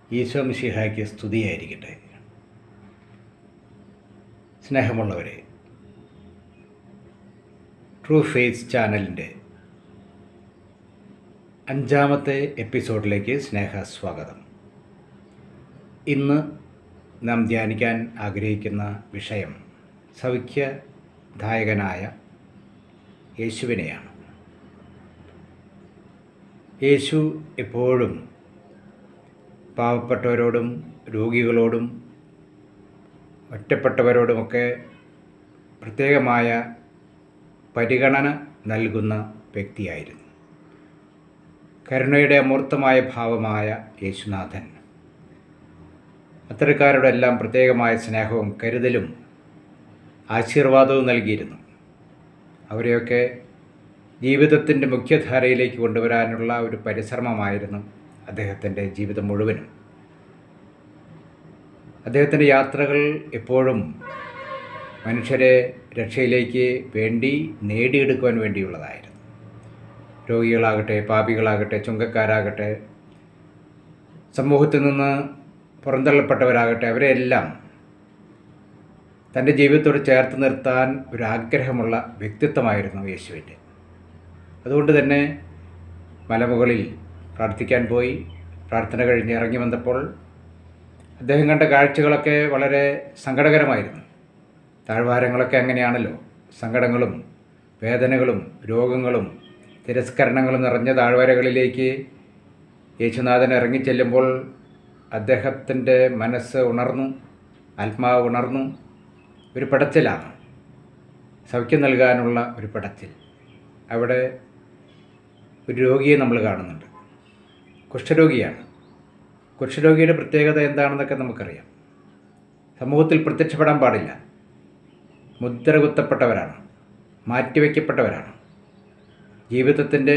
ഈശോ മിശിഹായ്ക്ക് സ്തുതിയായിരിക്കട്ടെ സ്നേഹമുള്ളവരെ ട്രൂ ഫേസ് ചാനലിൻ്റെ അഞ്ചാമത്തെ എപ്പിസോഡിലേക്ക് സ്നേഹ സ്വാഗതം ഇന്ന് നാം ധ്യാനിക്കാൻ ആഗ്രഹിക്കുന്ന വിഷയം സൗഖ്യദായകനായ യേശുവിനെയാണ് യേശു എപ്പോഴും പാവപ്പെട്ടവരോടും രോഗികളോടും ഒറ്റപ്പെട്ടവരോടുമൊക്കെ പ്രത്യേകമായ പരിഗണന നൽകുന്ന വ്യക്തിയായിരുന്നു കരുണയുടെ അമൂർത്തമായ ഭാവമായ യേശുനാഥൻ അത്തരക്കാരോടെല്ലാം പ്രത്യേകമായ സ്നേഹവും കരുതലും ആശീർവാദവും നൽകിയിരുന്നു അവരെയൊക്കെ ജീവിതത്തിൻ്റെ മുഖ്യധാരയിലേക്ക് കൊണ്ടുവരാനുള്ള ഒരു പരിശ്രമമായിരുന്നു അദ്ദേഹത്തിൻ്റെ ജീവിതം മുഴുവനും അദ്ദേഹത്തിൻ്റെ യാത്രകൾ എപ്പോഴും മനുഷ്യരെ രക്ഷയിലേക്ക് വേണ്ടി നേടിയെടുക്കുവാൻ വേണ്ടിയുള്ളതായിരുന്നു രോഗികളാകട്ടെ പാപികളാകട്ടെ ചുങ്കക്കാരാകട്ടെ സമൂഹത്തിൽ നിന്ന് പുറന്തള്ളപ്പെട്ടവരാകട്ടെ അവരെല്ലാം തൻ്റെ ജീവിതത്തോട് ചേർത്ത് നിർത്താൻ ഒരു ആഗ്രഹമുള്ള വ്യക്തിത്വമായിരുന്നു യേശുവിൻ്റെ അതുകൊണ്ട് തന്നെ മലമുകളിൽ പ്രാർത്ഥിക്കാൻ പോയി പ്രാർത്ഥന കഴിഞ്ഞ് ഇറങ്ങി വന്നപ്പോൾ അദ്ദേഹം കണ്ട കാഴ്ചകളൊക്കെ വളരെ സങ്കടകരമായിരുന്നു താഴ്വാരങ്ങളൊക്കെ അങ്ങനെയാണല്ലോ സങ്കടങ്ങളും വേദനകളും രോഗങ്ങളും തിരസ്കരണങ്ങളും നിറഞ്ഞ താഴ്വരകളിലേക്ക് യേശുനാഥൻ ഇറങ്ങിച്ചെല്ലുമ്പോൾ അദ്ദേഹത്തിൻ്റെ മനസ്സ് ഉണർന്നു ആത്മാവ് ഉണർന്നു ഒരു പടച്ചിലാണ് സൗഖ്യം നൽകാനുള്ള ഒരു പടച്ചിൽ അവിടെ ഒരു രോഗിയെ നമ്മൾ കാണുന്നുണ്ട് കുഷ്ഠരോഗിയാണ് കുഷ്ഠരോഗിയുടെ പ്രത്യേകത എന്താണെന്നൊക്കെ നമുക്കറിയാം സമൂഹത്തിൽ പ്രത്യക്ഷപ്പെടാൻ പാടില്ല മുദ്ര കുത്തപ്പെട്ടവരാണ് മാറ്റിവെക്കപ്പെട്ടവരാണ് ജീവിതത്തിൻ്റെ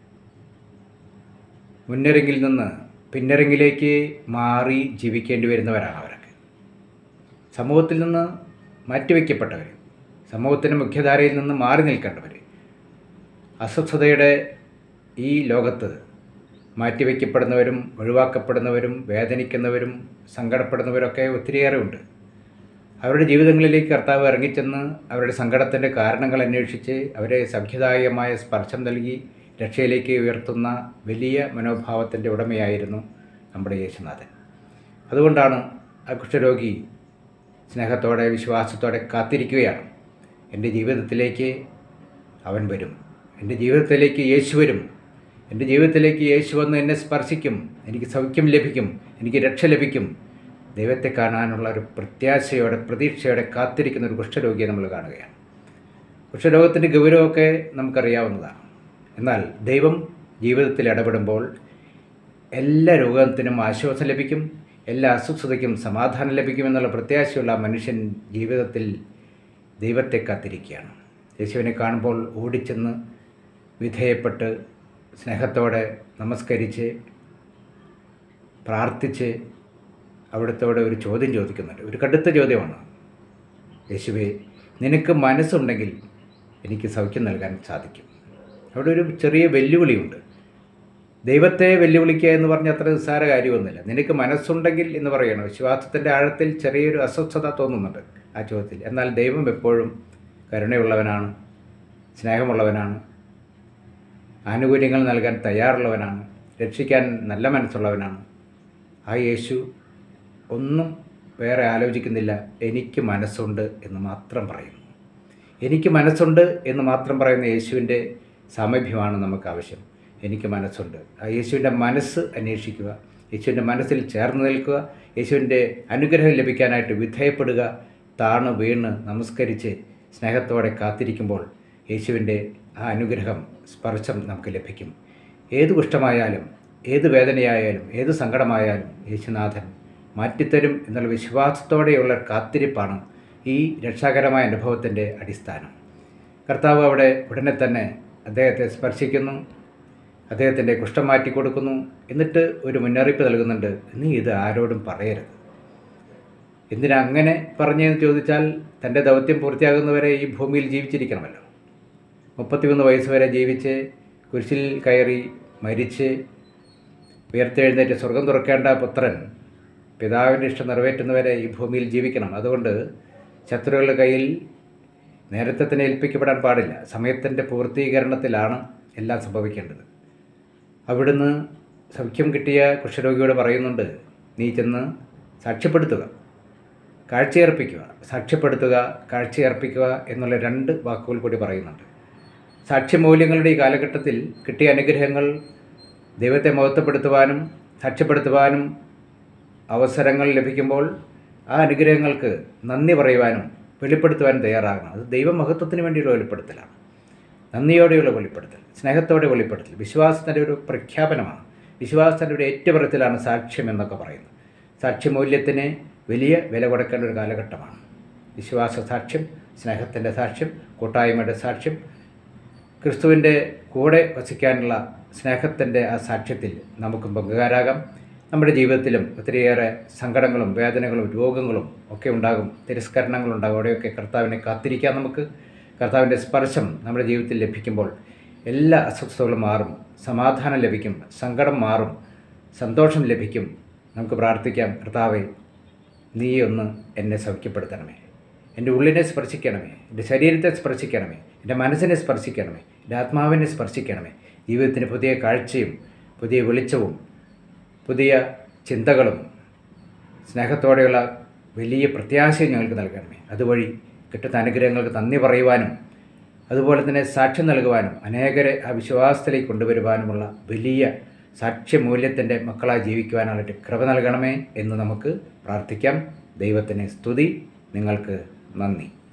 മുന്നരങ്ങിൽ നിന്ന് പിന്നരങ്ങിലേക്ക് മാറി ജീവിക്കേണ്ടി വരുന്നവരാണ് അവരൊക്കെ സമൂഹത്തിൽ നിന്ന് മാറ്റിവെക്കപ്പെട്ടവർ സമൂഹത്തിൻ്റെ മുഖ്യധാരയിൽ നിന്ന് മാറി നിൽക്കേണ്ടവർ അസ്വസ്ഥതയുടെ ഈ ലോകത്ത് മാറ്റിവെക്കപ്പെടുന്നവരും ഒഴിവാക്കപ്പെടുന്നവരും വേദനിക്കുന്നവരും സങ്കടപ്പെടുന്നവരൊക്കെ ഒത്തിരിയേറെ ഉണ്ട് അവരുടെ ജീവിതങ്ങളിലേക്ക് കർത്താവ് ഇറങ്ങിച്ചെന്ന് അവരുടെ സങ്കടത്തിൻ്റെ കാരണങ്ങൾ അന്വേഷിച്ച് അവരെ സഖ്യദായകമായ സ്പർശം നൽകി രക്ഷയിലേക്ക് ഉയർത്തുന്ന വലിയ മനോഭാവത്തിൻ്റെ ഉടമയായിരുന്നു നമ്മുടെ യേശുനാഥൻ അതുകൊണ്ടാണ് ആ കുഷ്ഠരോഗി സ്നേഹത്തോടെ വിശ്വാസത്തോടെ കാത്തിരിക്കുകയാണ് എൻ്റെ ജീവിതത്തിലേക്ക് അവൻ വരും എൻ്റെ ജീവിതത്തിലേക്ക് യേശു വരും എൻ്റെ ജീവിതത്തിലേക്ക് യേശു വന്ന് എന്നെ സ്പർശിക്കും എനിക്ക് സൗഖ്യം ലഭിക്കും എനിക്ക് രക്ഷ ലഭിക്കും ദൈവത്തെ കാണാനുള്ള ഒരു പ്രത്യാശയോടെ പ്രതീക്ഷയോടെ കാത്തിരിക്കുന്ന ഒരു കുഷ്ഠരോഗിയെ നമ്മൾ കാണുകയാണ് കുഷ്ഠരോഗത്തിൻ്റെ ഗൗരവമൊക്കെ നമുക്കറിയാവുന്നതാണ് എന്നാൽ ദൈവം ജീവിതത്തിൽ ഇടപെടുമ്പോൾ എല്ലാ രോഗത്തിനും ആശ്വാസം ലഭിക്കും എല്ലാ അസ്വസ്ഥതയ്ക്കും സമാധാനം ലഭിക്കുമെന്നുള്ള പ്രത്യാശയുള്ള മനുഷ്യൻ ജീവിതത്തിൽ ദൈവത്തെ കാത്തിരിക്കുകയാണ് യേശുവിനെ കാണുമ്പോൾ ഓടിച്ചെന്ന് വിധേയപ്പെട്ട് സ്നേഹത്തോടെ നമസ്കരിച്ച് പ്രാർത്ഥിച്ച് അവിടുത്തോടെ ഒരു ചോദ്യം ചോദിക്കുന്നുണ്ട് ഒരു കടുത്ത ചോദ്യമാണ് യേശുവേ നിനക്ക് മനസ്സുണ്ടെങ്കിൽ എനിക്ക് സൗഖ്യം നൽകാൻ സാധിക്കും അവിടെ ഒരു ചെറിയ വെല്ലുവിളിയുണ്ട് ദൈവത്തെ വെല്ലുവിളിക്കുക എന്ന് പറഞ്ഞ അത്ര നിസ്സാര കാര്യമൊന്നുമില്ല നിനക്ക് മനസ്സുണ്ടെങ്കിൽ എന്ന് പറയണം വിശ്വാസത്തിൻ്റെ ആഴത്തിൽ ചെറിയൊരു അസ്വസ്ഥത തോന്നുന്നുണ്ട് ആ ചോദ്യത്തിൽ എന്നാൽ ദൈവം എപ്പോഴും കരുണയുള്ളവനാണ് സ്നേഹമുള്ളവനാണ് ആനുകൂല്യങ്ങൾ നൽകാൻ തയ്യാറുള്ളവനാണ് രക്ഷിക്കാൻ നല്ല മനസ്സുള്ളവനാണ് ആ യേശു ഒന്നും വേറെ ആലോചിക്കുന്നില്ല എനിക്ക് മനസ്സുണ്ട് എന്ന് മാത്രം പറയുന്നു എനിക്ക് മനസ്സുണ്ട് എന്ന് മാത്രം പറയുന്ന യേശുവിൻ്റെ സാമീപ്യമാണ് നമുക്ക് ആവശ്യം എനിക്ക് മനസ്സുണ്ട് ആ യേശുവിൻ്റെ മനസ്സ് അന്വേഷിക്കുക യേശുവിൻ്റെ മനസ്സിൽ ചേർന്ന് നിൽക്കുക യേശുവിൻ്റെ അനുഗ്രഹം ലഭിക്കാനായിട്ട് വിധേയപ്പെടുക താണു വീണ് നമസ്കരിച്ച് സ്നേഹത്തോടെ കാത്തിരിക്കുമ്പോൾ യേശുവിൻ്റെ ആ അനുഗ്രഹം സ്പർശം നമുക്ക് ലഭിക്കും ഏത് കുഷ്ഠമായാലും ഏത് വേദനയായാലും ഏത് സങ്കടമായാലും യേശുനാഥൻ മാറ്റിത്തരും എന്നുള്ള വിശ്വാസത്തോടെയുള്ള കാത്തിരിപ്പാണ് ഈ രക്ഷാകരമായ അനുഭവത്തിൻ്റെ അടിസ്ഥാനം കർത്താവ് അവിടെ ഉടനെ തന്നെ അദ്ദേഹത്തെ സ്പർശിക്കുന്നു അദ്ദേഹത്തിൻ്റെ കുഷ്ഠം മാറ്റി കൊടുക്കുന്നു എന്നിട്ട് ഒരു മുന്നറിയിപ്പ് നൽകുന്നുണ്ട് നീ ഇത് ആരോടും പറയരുത് എന്തിനാ അങ്ങനെ പറഞ്ഞതെന്ന് ചോദിച്ചാൽ തൻ്റെ ദൗത്യം പൂർത്തിയാകുന്നവരെ ഈ ഭൂമിയിൽ ജീവിച്ചിരിക്കണമല്ലോ മുപ്പത്തിമൂന്ന് വയസ്സ് വരെ ജീവിച്ച് കുരിശിൽ കയറി മരിച്ച് ഉയർത്തെഴുന്നേറ്റ് സ്വർഗം തുറക്കേണ്ട പുത്രൻ പിതാവിൻ്റെ ഇഷ്ടം നിറവേറ്റുന്നവരെ ഈ ഭൂമിയിൽ ജീവിക്കണം അതുകൊണ്ട് ശത്രുക്കളുടെ കയ്യിൽ നേരത്തെ തന്നെ ഏൽപ്പിക്കപ്പെടാൻ പാടില്ല സമയത്തിൻ്റെ പൂർത്തീകരണത്തിലാണ് എല്ലാം സംഭവിക്കേണ്ടത് അവിടുന്ന് സൗഖ്യം കിട്ടിയ കുഷ്ഠരോഗിയോട് പറയുന്നുണ്ട് നീ ചെന്ന് സാക്ഷ്യപ്പെടുത്തുക കാഴ്ചയർപ്പിക്കുക സാക്ഷ്യപ്പെടുത്തുക കാഴ്ചയർപ്പിക്കുക എന്നുള്ള രണ്ട് വാക്കുകൾ കൂടി പറയുന്നുണ്ട് സാക്ഷ്യമൂല്യങ്ങളുടെ ഈ കാലഘട്ടത്തിൽ കിട്ടിയ അനുഗ്രഹങ്ങൾ ദൈവത്തെ മഹത്വപ്പെടുത്തുവാനും സാക്ഷ്യപ്പെടുത്തുവാനും അവസരങ്ങൾ ലഭിക്കുമ്പോൾ ആ അനുഗ്രഹങ്ങൾക്ക് നന്ദി പറയുവാനും വെളിപ്പെടുത്തുവാനും തയ്യാറാകണം അത് ദൈവമഹത്വത്തിന് വേണ്ടിയുള്ള വെളിപ്പെടുത്തലാണ് നന്ദിയോടെയുള്ള വെളിപ്പെടുത്തൽ സ്നേഹത്തോടെ വെളിപ്പെടുത്തൽ വിശ്വാസത്തിൻ്റെ ഒരു പ്രഖ്യാപനമാണ് വിശ്വാസത്തിൻ്റെ ഒരു ഏറ്റുപറത്തിലാണ് സാക്ഷ്യം എന്നൊക്കെ പറയുന്നത് സാക്ഷ്യമൂല്യത്തിന് വലിയ വില കൊടുക്കേണ്ട ഒരു കാലഘട്ടമാണ് വിശ്വാസ സാക്ഷ്യം സ്നേഹത്തിൻ്റെ സാക്ഷ്യം കൂട്ടായ്മയുടെ സാക്ഷ്യം ക്രിസ്തുവിൻ്റെ കൂടെ വസിക്കാനുള്ള സ്നേഹത്തിൻ്റെ ആ സാക്ഷ്യത്തിൽ നമുക്കും പങ്കുകാരാകാം നമ്മുടെ ജീവിതത്തിലും ഒത്തിരിയേറെ സങ്കടങ്ങളും വേദനകളും രോഗങ്ങളും ഒക്കെ ഉണ്ടാകും തിരസ്കരണങ്ങളുണ്ടാകും അവിടെയൊക്കെ കർത്താവിനെ കാത്തിരിക്കാം നമുക്ക് കർത്താവിൻ്റെ സ്പർശം നമ്മുടെ ജീവിതത്തിൽ ലഭിക്കുമ്പോൾ എല്ലാ അസ്വസ്ഥതകളും മാറും സമാധാനം ലഭിക്കും സങ്കടം മാറും സന്തോഷം ലഭിക്കും നമുക്ക് പ്രാർത്ഥിക്കാം കർത്താവെ നീ ഒന്ന് എന്നെ സൗഖ്യപ്പെടുത്തണമേ എൻ്റെ ഉള്ളിനെ സ്പർശിക്കണമേ എൻ്റെ ശരീരത്തെ സ്പർശിക്കണമേ എൻ്റെ മനസ്സിനെ സ്പർശിക്കണമേ എൻ്റെ ആത്മാവിനെ സ്പർശിക്കണമേ ജീവിതത്തിന് പുതിയ കാഴ്ചയും പുതിയ വെളിച്ചവും പുതിയ ചിന്തകളും സ്നേഹത്തോടെയുള്ള വലിയ പ്രത്യാശയും ഞങ്ങൾക്ക് നൽകണമേ അതുവഴി കിട്ടുന്ന അനുഗ്രഹങ്ങൾക്ക് നന്ദി പറയുവാനും അതുപോലെ തന്നെ സാക്ഷ്യം നൽകുവാനും അനേകരെ ആ വിശ്വാസത്തിലേക്ക് കൊണ്ടുവരുവാനുമുള്ള വലിയ സാക്ഷ്യമൂല്യത്തിൻ്റെ മക്കളായി ജീവിക്കുവാനായിട്ട് കൃപ നൽകണമേ എന്ന് നമുക്ക് പ്രാർത്ഥിക്കാം ദൈവത്തിന് സ്തുതി നിങ്ങൾക്ക് നന്ദി